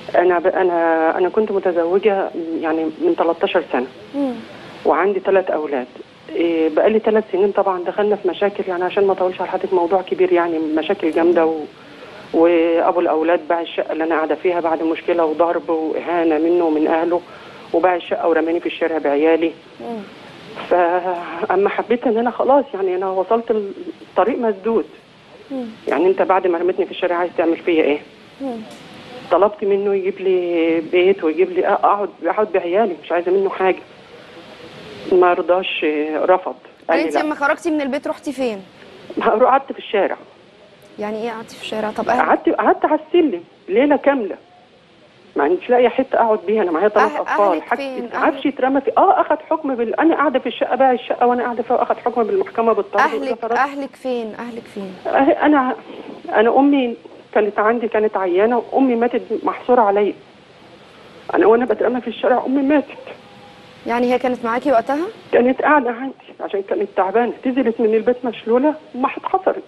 انا ب... انا انا كنت متزوجه يعني من 13 سنه مم. وعندي ثلاث اولاد إيه بقالي ثلاث سنين طبعا دخلنا في مشاكل يعني عشان ما اطولش على حضرتك موضوع كبير يعني مشاكل جامده و... وابو الاولاد باع الشقه اللي انا قاعده فيها بعد مشكله وضرب واهانه منه ومن اهله وباع الشقه ورماني في الشارع بعيالي مم. فاما حبيت ان انا خلاص يعني انا وصلت الطريق مسدود مم. يعني انت بعد ما رميتني في الشارع عايز تعمل فيا ايه مم. طلبت منه يجيب لي بيت ويجيب لي اقعد اقعد بعيالي مش عايزه منه حاجه ما رضاش رفض قال يعني لي انت لا لما خرجتي من البيت رحتي فين قعدت في الشارع يعني ايه قعدتي في الشارع طب اهل قعدت قعدت على السلم ليله كامله ما عنديش لاقي حته اقعد بيها انا معايا ثلاث أه- اطفال أهلك حاجتي فين؟ عفش اترمى في اه اخذ حكم بال... انا قاعده في الشقه باع الشقه وانا قاعده فيها واخذ حكم بالمحكمه بالطرد اهلك والزفرات. اهلك فين اهلك فين أه- انا انا امي كانت عندي كانت عيانه وامي ماتت محصوره عليا انا وانا بترمى في الشارع امي ماتت يعني هي كانت معاكي وقتها كانت قاعده عندي عشان كانت تعبانه نزلت من البيت مشلوله وما اتحصرت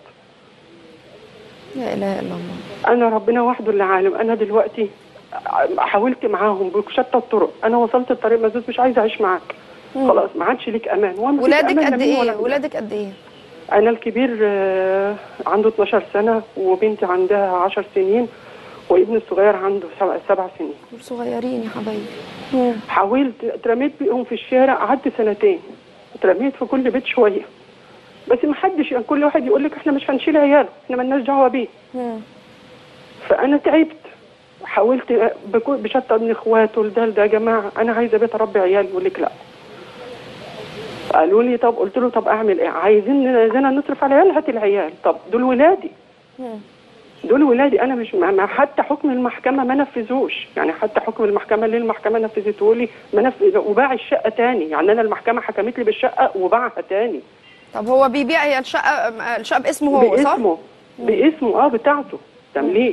لا اله الا الله انا ربنا وحده اللي عالم انا دلوقتي حاولت معاهم بشتى الطرق انا وصلت الطريق مسدود مش عايزه اعيش معاك مم. خلاص ما عادش ليك امان وما فيش ولادك أمان لا قد مني ولا ايه منك. ولادك قد ايه انا الكبير آه، عنده 12 سنه وبنتي عندها 10 سنين وابني الصغير عنده سبع, سبع سنين دول صغيرين يا حبايبي مم. حاولت اترميت بيهم في الشارع قعدت سنتين اترميت في كل بيت شويه بس ما حدش يعني كل واحد يقول لك احنا مش هنشيل عياله احنا مالناش دعوه بيه مم. فانا تعبت حاولت بكل بشتى من اخواته لده لده يا جماعه انا عايزه بيت اربي عيالي يقول لك لا قالوا لي طب قلت له طب اعمل ايه عايزين عايزين نصرف على العيال هات العيال طب دول ولادي مم. دول ولادي انا مش ما ما- حتى حكم المحكمه ما نفذوش يعني حتى حكم المحكمه اللي المحكمه نفذته لي ما نفذ وباع الشقه تاني يعني انا المحكمه حكمت لي بالشقه وباعها تاني طب هو بيبيع هي الشقه الشقه باسمه هو صح باسمه باسمه اه بتاعته تمليك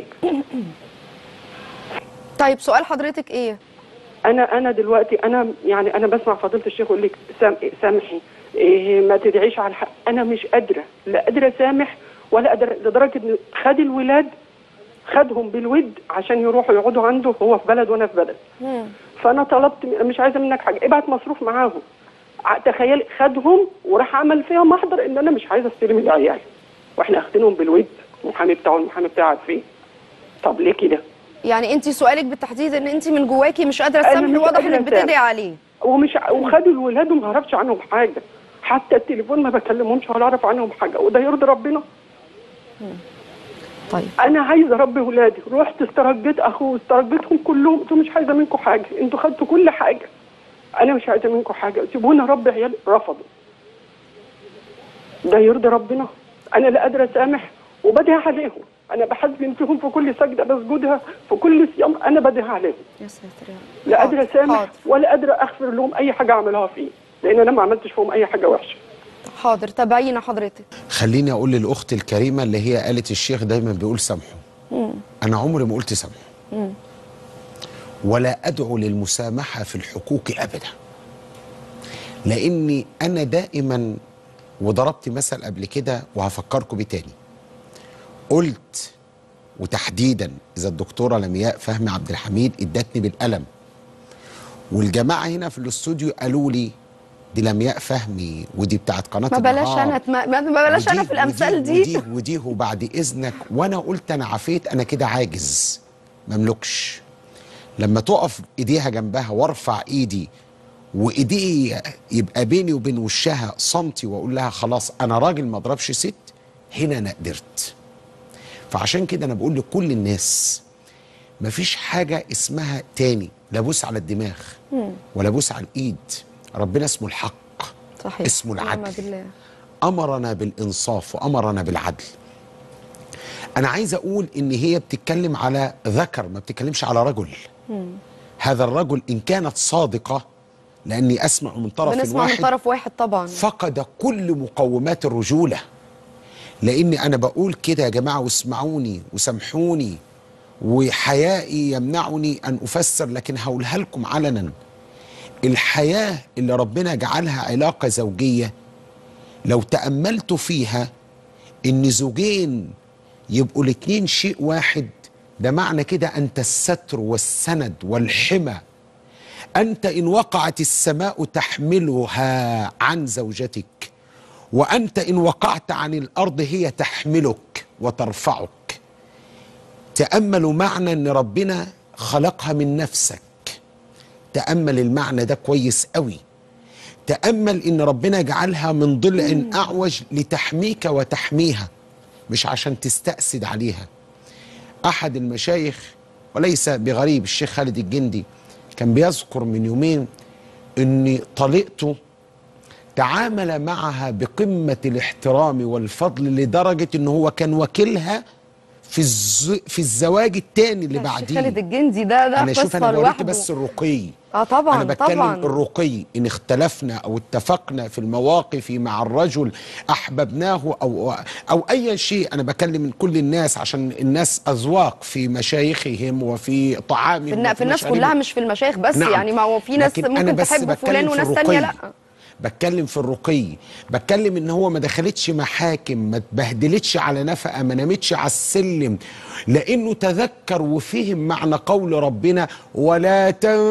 طيب سؤال حضرتك ايه انا انا دلوقتي انا يعني انا بسمع فضيله الشيخ يقول لك سام سامحي إيه ما تدعيش على الحق انا مش قادره لا قادره اسامح ولا قادره لدرجه ان خد الولاد خدهم بالود عشان يروحوا يقعدوا عنده هو في بلد وانا في بلد مم. فانا طلبت مش عايزه منك حاجه ابعت مصروف معاهم ع- تخيل خدهم وراح عمل فيها محضر ان انا مش عايزه استلم العيال واحنا اخدينهم بالود المحامي بتاعه المحامي بتاعه فين طب ليه كده يعني انت سؤالك بالتحديد ان انت من جواكي مش قادره أنا تسامحي مش واضح قادرة انك بتدعي أسامح. عليه ومش ع- وخدوا الولاد وما اعرفش عنهم حاجه حتى التليفون ما بكلمهمش ولا اعرف عنهم حاجه وده يرضي ربنا طيب انا عايزه اربي ولادي رحت استرجيت اخوه استرجيتهم كلهم قلت لهم مش عايزه منكم حاجه انتوا خدتوا كل حاجه انا مش عايزه منكم حاجه سيبوني اربي عيالي رفضوا ده يرضي ربنا انا لا قادره اسامح وبدعي عليهم انا بحزن فيهم في كل سجده بسجدها في كل صيام انا بدعي عليهم يا ساتر يا رب لا حاضر، قادره اسامح حاضر ولا قادره اغفر لهم اي حاجه عملوها فيه لان انا ما عملتش فيهم اي حاجه وحشه حاضر تابعينا حضرتك خليني اقول للاخت الكريمه اللي هي قالت الشيخ دايما بيقول سامحوا انا عمري ما قلت سامحوا ولا ادعو للمسامحه في الحقوق ابدا لاني انا دائما وضربت مثل قبل كده وهفكركم بيه تاني قلت وتحديدا اذا الدكتوره لمياء فهمي عبد الحميد ادتني بالقلم والجماعه هنا في الاستوديو قالوا لي دي لمياء فهمي ودي بتاعت قناه ما بلاش النهار. انا ما, ما ما بلاش انا ودي- في الامثال ودي دي ودي ودي وبعد اذنك وانا قلت انا عفيت انا كده عاجز مملكش لما تقف ايديها جنبها وارفع ايدي وايدي يبقى بيني وبين وشها سنتي واقول لها خلاص انا راجل ما اضربش ست هنا انا قدرت فعشان كده انا بقول لكل الناس مفيش حاجه اسمها تاني لا بوس على الدماغ ولا بوس على الايد ربنا اسمه الحق صحيح اسمه ونعم العدل. بالله امرنا بالانصاف وامرنا بالعدل انا عايز اقول ان هي بتتكلم على ذكر ما بتتكلمش على رجل هذا الرجل ان كانت صادقه لاني اسمع من طرف بنسمع من واحد طرف واحد طبعا فقد كل مقومات الرجوله لاني انا بقول كده يا جماعه واسمعوني وسامحوني وحيائي يمنعني ان افسر لكن هقولها لكم علنا الحياه اللي ربنا جعلها علاقه زوجيه لو تاملتوا فيها ان زوجين يبقوا الاتنين شيء واحد ده معنى كده انت الستر والسند والحمى انت ان وقعت السماء تحملها عن زوجتك وانت ان وقعت عن الارض هي تحملك وترفعك تاملوا معنى ان ربنا خلقها من نفسك تامل المعنى ده كويس قوي تامل ان ربنا جعلها من ضلع اعوج لتحميك وتحميها مش عشان تستأسد عليها احد المشايخ وليس بغريب الشيخ خالد الجندي كان بيذكر من يومين ان طليقته تعامل معها بقمة الاحترام والفضل لدرجة ان هو كان وكيلها في الز... في الزواج التاني اللي الشيخ بعديه خالد الجندي ده ده انا شوف قصه انا بوريك لوحده بس الرقي اه طبعا انا بتكلم طبعا الرقي ان اختلفنا او اتفقنا في المواقف مع الرجل احببناه او او اي شيء انا بكلم من كل الناس عشان الناس اذواق في مشايخهم وفي طعامهم في, النا- وفي في الناس مشاربهم. كلها مش في المشايخ بس نعم. يعني ما هو في ناس لكن أنا ممكن بس تحب بتكلم فلان في وناس الرقي. تانية لا بتكلم في الرقي بتكلم ان هو ما دخلتش محاكم ما اتبهدلتش على نفقه ما نامتش على السلم لانه تذكر وفهم معنى قول ربنا ولا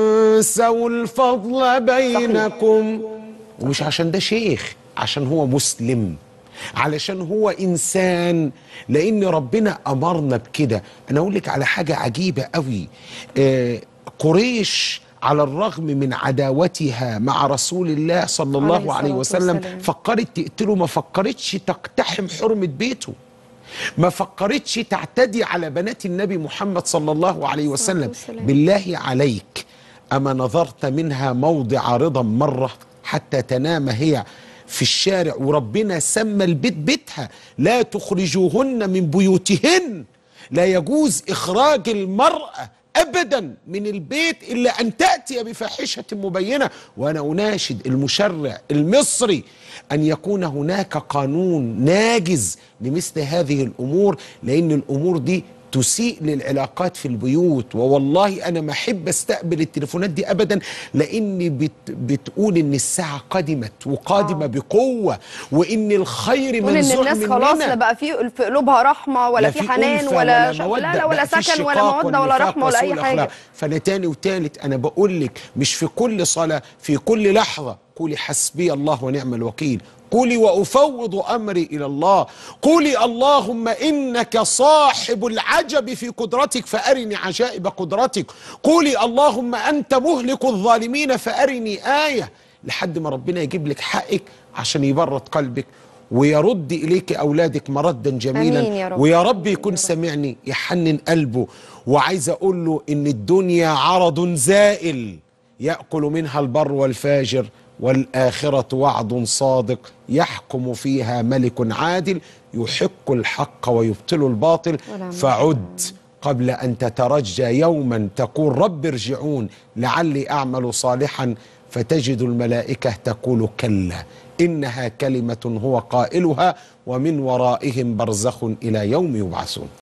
تنسوا الفضل بينكم ومش عشان ده شيخ عشان هو مسلم علشان هو انسان لان ربنا امرنا بكده انا اقول لك على حاجه عجيبه قوي آه قريش على الرغم من عداوتها مع رسول الله صلى عليه الله عليه الصلاة وسلم والسلام. فكرت تقتله ما فكرتش تقتحم حرمه بيته ما فكرتش تعتدي على بنات النبي محمد صلى الله عليه وسلم والسلام. بالله عليك أما نظرت منها موضع رضا مرة حتى تنام هي في الشارع وربنا سمى البيت بيتها لا تخرجوهن من بيوتهن لا يجوز إخراج المرأة أبدا من البيت إلا أن تأتي بفاحشة مبينة وأنا أناشد المشرع المصري أن يكون هناك قانون ناجز لمثل هذه الأمور لأن الأمور دي تسيء للعلاقات في البيوت ووالله انا ما احب استقبل التليفونات دي ابدا لاني بت بتقول ان الساعه قدمت وقادمه آه. بقوه وان الخير تقول ان منزوع الناس خلاص مننا لا بقى في في قلوبها رحمه ولا لا في حنان ألفة ولا ش... مودة، لا لا ولا بقى في سكن ولا الشقاق موده ولا والنفاق رحمه ولا اي وسوء حاجه الأخلاق. فانا تاني وتالت انا بقول لك مش في كل صلاه في كل لحظه قولي حسبي الله ونعم الوكيل قولي وافوض امري الى الله قولي اللهم انك صاحب العجب في قدرتك فارني عجائب قدرتك قولي اللهم انت مهلك الظالمين فارني ايه لحد ما ربنا يجيب لك حقك عشان يبرد قلبك ويرد اليك اولادك مردا جميلا آمين يا رب. ويا رب يكون سمعني يحنن قلبه وعايز اقول له ان الدنيا عرض زائل ياكل منها البر والفاجر والاخره وعد صادق يحكم فيها ملك عادل يحق الحق ويبطل الباطل ونعم فعد قبل ان تترجى يوما تقول رب ارجعون لعلي اعمل صالحا فتجد الملائكه تقول كلا انها كلمه هو قائلها ومن ورائهم برزخ الى يوم يبعثون